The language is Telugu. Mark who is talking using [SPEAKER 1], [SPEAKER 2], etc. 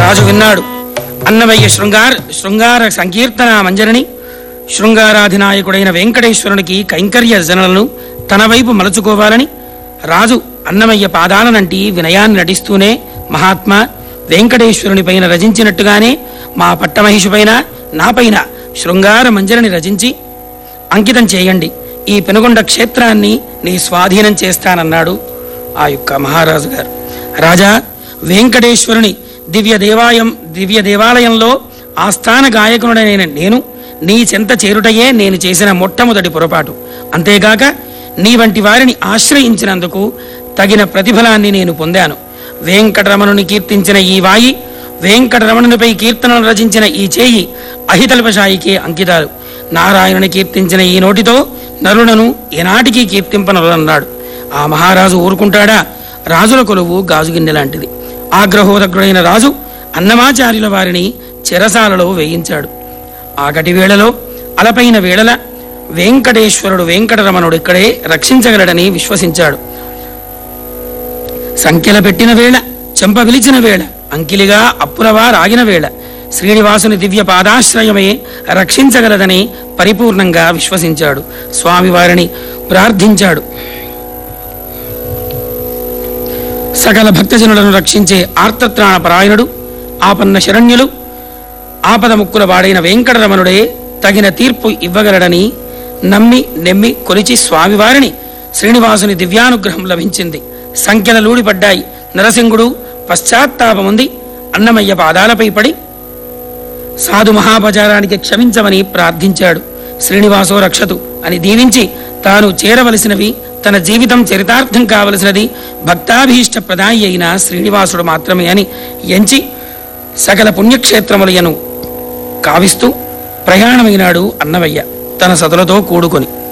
[SPEAKER 1] రాజు విన్నాడు అన్నమయ్య శృంగార శృంగార సంకీర్తన మంజరిని శృంగారాధినాయకుడైన వెంకటేశ్వరునికి కైంకర్య జనలను తన వైపు మలుచుకోవాలని రాజు అన్నమయ్య పాదాలనంటి వినయాన్ని నటిస్తూనే మహాత్మా వెంకటేశ్వరుని పైన రచించినట్టుగానే మా పట్టమహిషి పైన నాపైన శృంగార మంజరిని రచించి అంకితం చేయండి ఈ పెనుగొండ క్షేత్రాన్ని నీ స్వాధీనం చేస్తానన్నాడు ఆ యొక్క మహారాజు గారు రాజా వెంకటేశ్వరుని దివ్య దేవాలయం దివ్య దేవాలయంలో ఆస్థాన గాయకుడైన నేను నీ చెంత చేరుటయే నేను చేసిన మొట్టమొదటి పొరపాటు అంతేగాక నీ వంటి వారిని ఆశ్రయించినందుకు తగిన ప్రతిఫలాన్ని నేను పొందాను వెంకటరమణుని కీర్తించిన ఈ వాయి వెంకటరమణునిపై కీర్తనలు రచించిన ఈ చేయి అహితల్పశాయికి అంకితాలు నారాయణుని కీర్తించిన ఈ నోటితో నరులను ఏనాటికి కీర్తింపనన్నాడు ఆ మహారాజు ఊరుకుంటాడా రాజుల కొలువు గాజుగిన్నె లాంటిది ఆగ్రహోదగ్రుడైన రాజు అన్నమాచార్యుల వారిని చెరసాలలో వేయించాడు ఆగటి వేళలో అలపైన వేళల వెంకటేశ్వరుడు వెంకటరమణుడు ఇక్కడే రక్షించగలడని విశ్వసించాడు సంఖ్యల పెట్టిన వేళ చెంప విలిచిన వేళ అంకిలిగా అప్పులవా రాగిన వేళ శ్రీనివాసుని దివ్య పాదాశ్రయమే రక్షించగలదని పరిపూర్ణంగా విశ్వసించాడు స్వామివారిని ప్రార్థించాడు సకల భక్తజనులను రక్షించే ఆర్తత్రాణ పరాయణుడు ఆపన్న శరణ్యులు ఆపద ముక్కుల వాడైన వెంకటరమణుడే తగిన తీర్పు ఇవ్వగలడని నమ్మి నెమ్మి కొలిచి స్వామివారిని శ్రీనివాసుని దివ్యానుగ్రహం లభించింది సంఖ్యల లూడిపడ్డాయి నరసింగుడు పశ్చాత్తాపముంది అన్నమయ్య పాదాలపై పడి సాధు మహాపచారానికి క్షమించమని ప్రార్థించాడు శ్రీనివాసో రక్షతు అని దీవించి తాను చేరవలసినవి తన జీవితం చరితార్థం కావలసినది భక్తాభీష్ట ప్రదాయి అయిన శ్రీనివాసుడు మాత్రమే అని ఎంచి సకల పుణ్యక్షేత్రములయను కావిస్తూ ప్రయాణమైనాడు అన్నవయ్య తన సతులతో కూడుకొని